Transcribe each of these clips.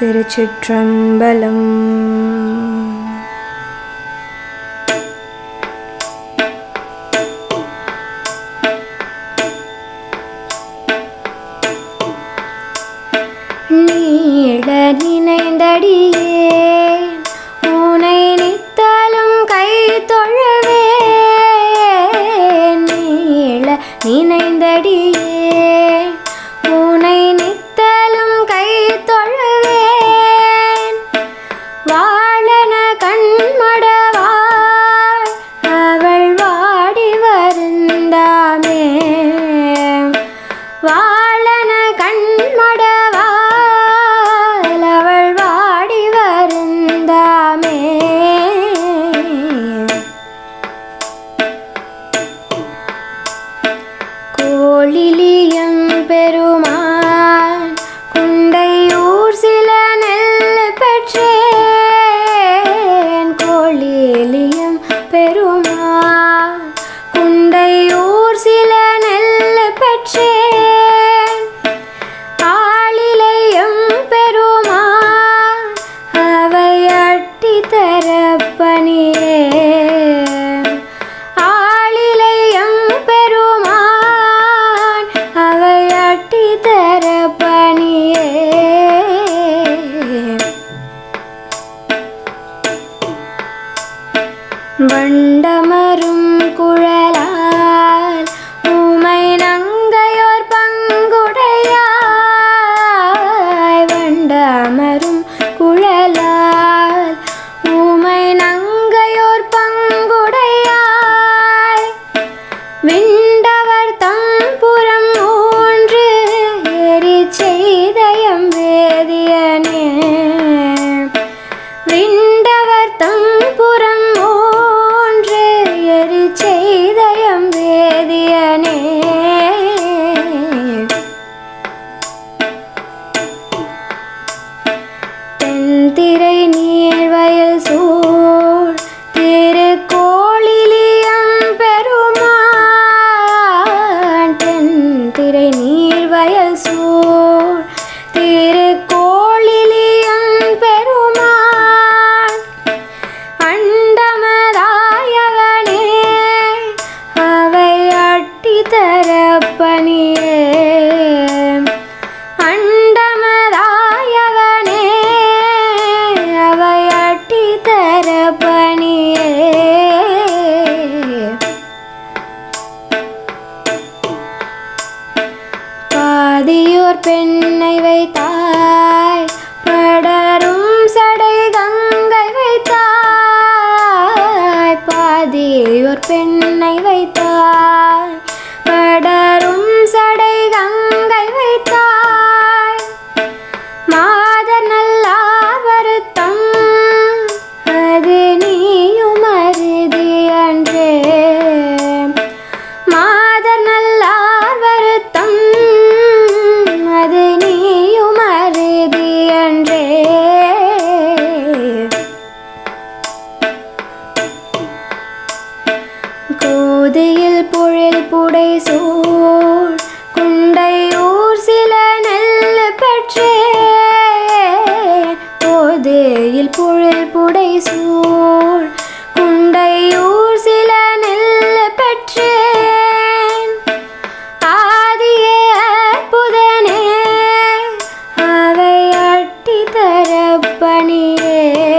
திருச்சிற்றம்பலம் நீள நினைந்தடியே உனை நித்தலும் கை தொழவே நீள நினைந்தடியே உனை நித்தலும் கை தொழவேன் வாழன கண்மடவாள் அவள் வாடி வருந்தாமே வாழன கண்மடவாள் அவள் வாடி வருந்தாமே கோழிலியம் பெருமான் குண்டையூர் சில நெல் பெற்றேன் கோழிலியம் பெருமான் குண்டையூர் சில நெல் பெற்றேன் ஆளிலையும் பெருமான் அவை அட்டி தரப்பனியே ஆளிலையும் பெருமான் அவை அட்டி தரப்பனியே வண்டமரும் குழலால் உமை நங்கையோர் பங்குடையாய் வண்டமரும் குழலால் உமை நங்கையோர் பங்குடையாய் விண்டவர் தம்புறம் மூன்று எரி செய்தயம் வேதியனே விண்டவர் தம்புறம் மூன்று எரி செய்தயம் வேதியனே தென்திரை நீர்வயல் சூழ் திருக்கோளிலியம் பெருமான் தென்திரை நீர்வயல் சூழ் திருக்கோளிலியம் பெருமான் அண்டமதாயவனே அவை அட்டி தரப்பனியே அண்டமதாயவனே அவை அட்டி தரப்பனியே பாதியோர் பெண்ணை வைத்தாய் படரும் சடை கங்கை வைத்தாய் பாதியோர் பெண்ணை வைத்தாய் படரும் சடை கங்கை வைத்தாய் மாத நல்லார் வருத்தம் அது நீயும் அருதி அன்றே மாதர் நல்லார் வருத்தம் அது நீயும் அருதி அன்றே கோதையில் புழல் புடை சூழ் குண்டையூர் சில நெல் பெற்றேன் கோதையில் புழல் புடை சூழ் குண்டையூர் சில நெல் பெற்றேன் ஆதியே அற்புதனே அவை அட்டி தரப்பணியே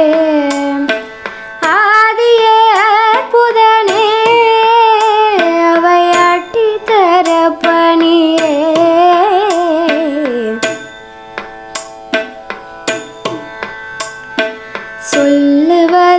ஆதியே அற்புதனே அவை அட்டி தரப்பணியே சொல்லுவ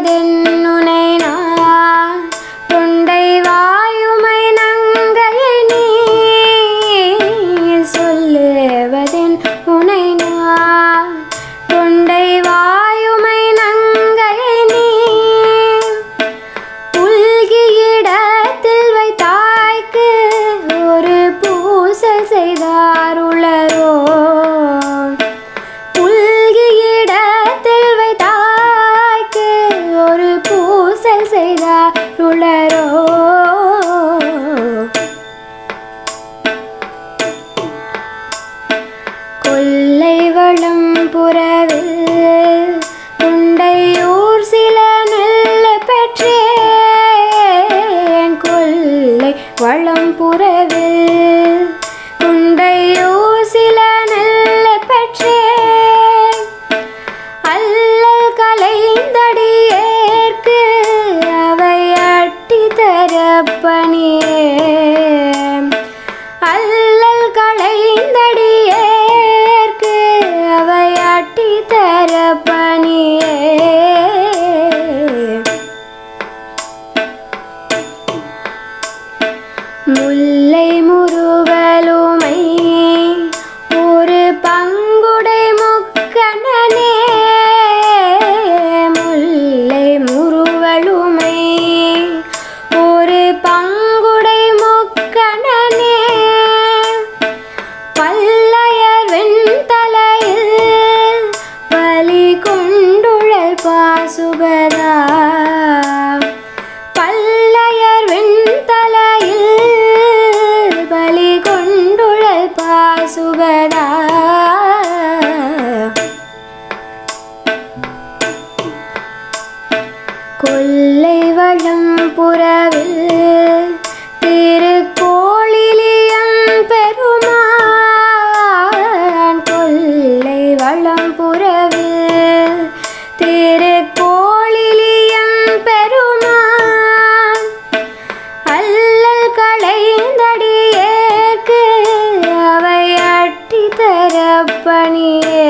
தரப்பணியே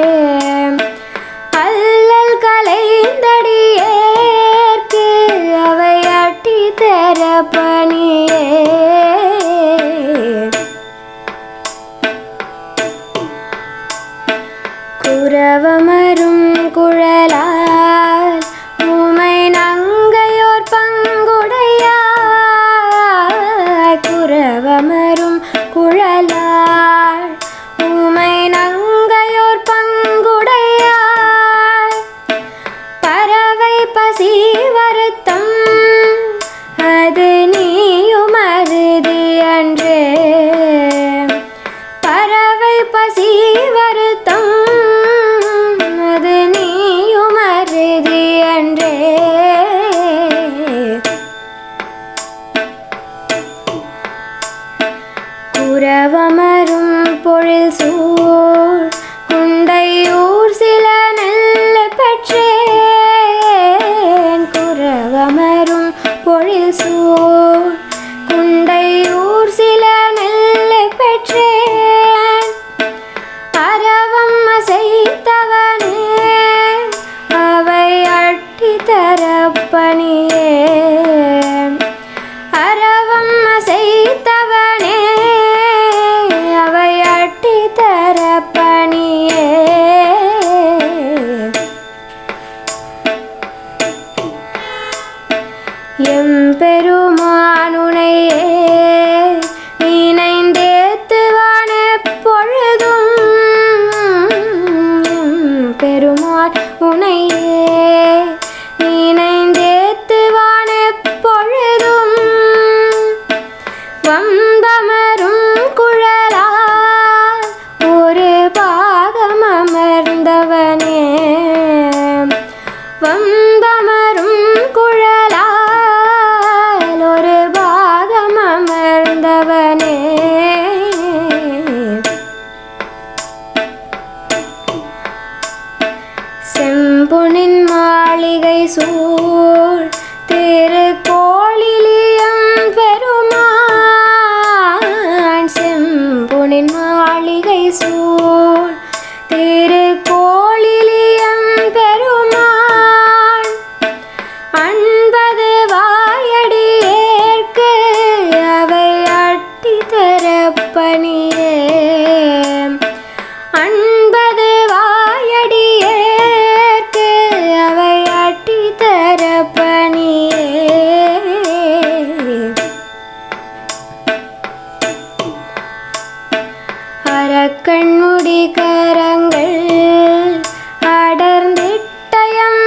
அல்லல் கலைந்தடியேற்கு அவை அட்டி தரப்பணியே குரவமரும் குழலால் உமை நங்கையோர் பங்குடையாய் குரவமரும் குழலால் உமை நங்கையோர் பங்குடையாய் பறவை பசி வருத்தம் அது நீயும் அருதி அன்றே பறவை பசி வருத்தம் அது நீயும் அருதி அன்றே குரவமரும் பொழில் சூழ் குண்டையூர் சில நெல் பெற்றேன் குரவமரும் பொழில் சூழ் குண்டையூர் சில நெல் பெற்றேன் அரவம் அசைத்தவனே அவை அட்டி தரப்பணியே அரவம் அசைத்தவனே அவை அட்டி தரப்பணியே எம்பெருமானுனையே நினைந்தேத்துவான பொழுதும் பெருமான் உனையே நினைந்தேத்துவான பொழுதும் வந்தமரும் குழலால் ஒரு பாகம் அமர்ந்தவனே வந்தமரும் குழலால் ஒரு பாகம் அமர்ந்தவனே செம்பொனின் மாளிகை சூழ் திருக்கோளிலியம் பெருமான் செம்பொனின் மாளிகை சூழ் திருக்கோளிலியம் பெருமான் அன்பது வாயடியேற்கு அவை அட்டி தரப்பணியே அன்பது வாயடியேற்கு அவை அட்டி தரப்பணியே அரக்கண்முடி கரங்கள் அடர்ந்திட்டயம்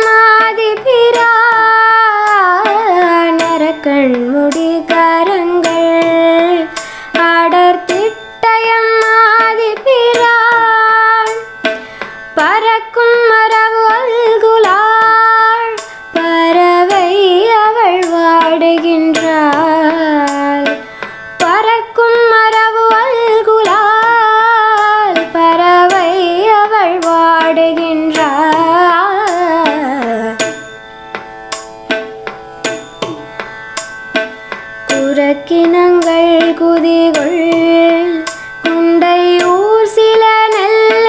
ஆதிபிரான் அரக்கண்முடி கரங்கள் அடர்த்திட்டயம் ஆதிபிரான் பறக்கும் மரபு அல்குலாள் பறவை அவள் வாடுகின்றாள் பறக்கும் மரபு அல்குலாள் பறவை அவள் வாடுகின்றாள் குரக்கினங்கள் குதிகொள் குண்டையூர் சில நெல்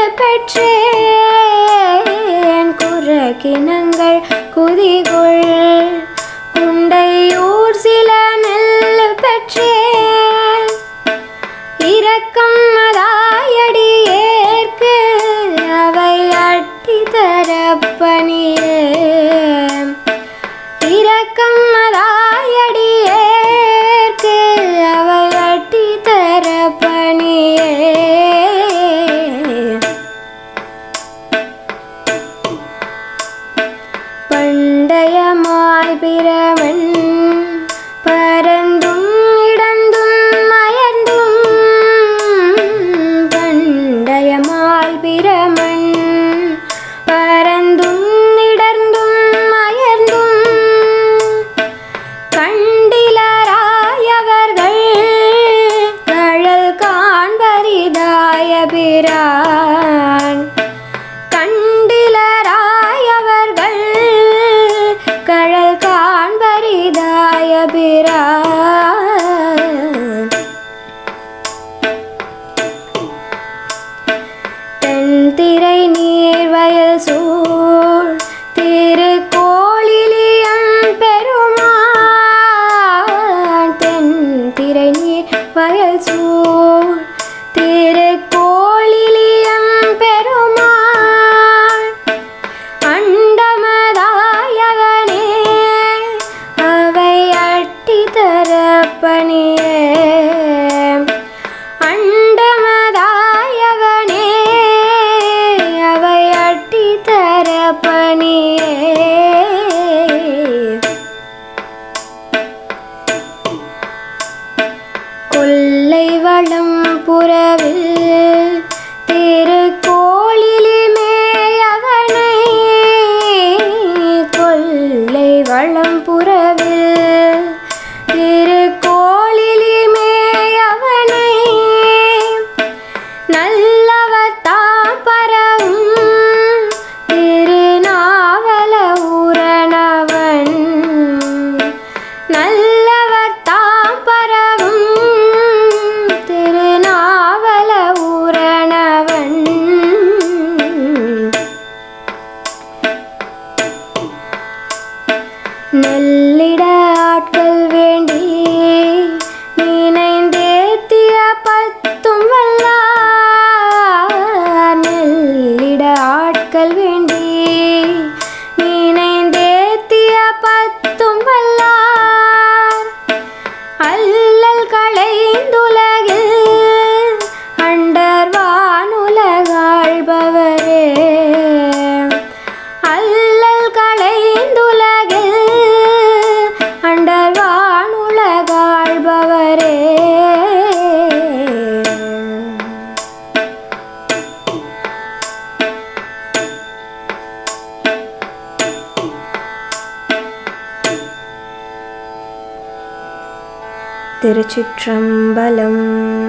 பெற்றேன் குரக்கினங்கள் குதிகொள் குண்டையூர் சில நெல் பெற்றேன் இரக்கம் அதாயடியேற்கு அவை அட்டி தரப்பணியே இரக்கம் அதாயடியேற்கு அவை அட்டி தரப்பணியே பண்டைய மால் பிரமன் பரந்தும் இடந்தும் மயர்ந்தும் பண்டைய மால் பிரமன் பரந்தும் இடர்ந்தும் மயர்ந்தும் கண்டிலராயவர்கள் கழல் காண்பரிதாய பிரான் கண்டிலராயவர்கள் கழல் காண்பரிதாய பிரான் திரை நீர்வயல் சூழ் திருக்கோளிலியம் பெருமான் தென் திரை நீர் வயல் சூழ் திருக்கோளிலியம் பெருமான் அண்டமதாயவனே அவை அட்டி தரப்பணியே அண்டமதாயவனே அவை அட்டி தரப்பணியே கொல்லை வளம் புறவில் திருக்கோளிலிமேயவனை கொல்லை வளம் புறவில் திருக்கோளிலிமேயவனை நல்லவர் தாம் பரவும் திருநாவல ஊரணவன் நல்லவர் தாம் பரவும் திருநாவல ஊரணவன் நெல்லிட ஆட்கள் வேண்டி நினைந்தேத்திய பத்தும் வல்லார் நெல்லிட ஆட்கள் வேண்டி நினைந்தேத்திய பத்தும் வல்லார் அல்லல் களைந்துலகில் அண்டர் வானுலகாழ்பவரே அல்லல் களைந்துலகில் அண்டர் வானுலகாழ்பவரே திருச்சிற்றம்பலம்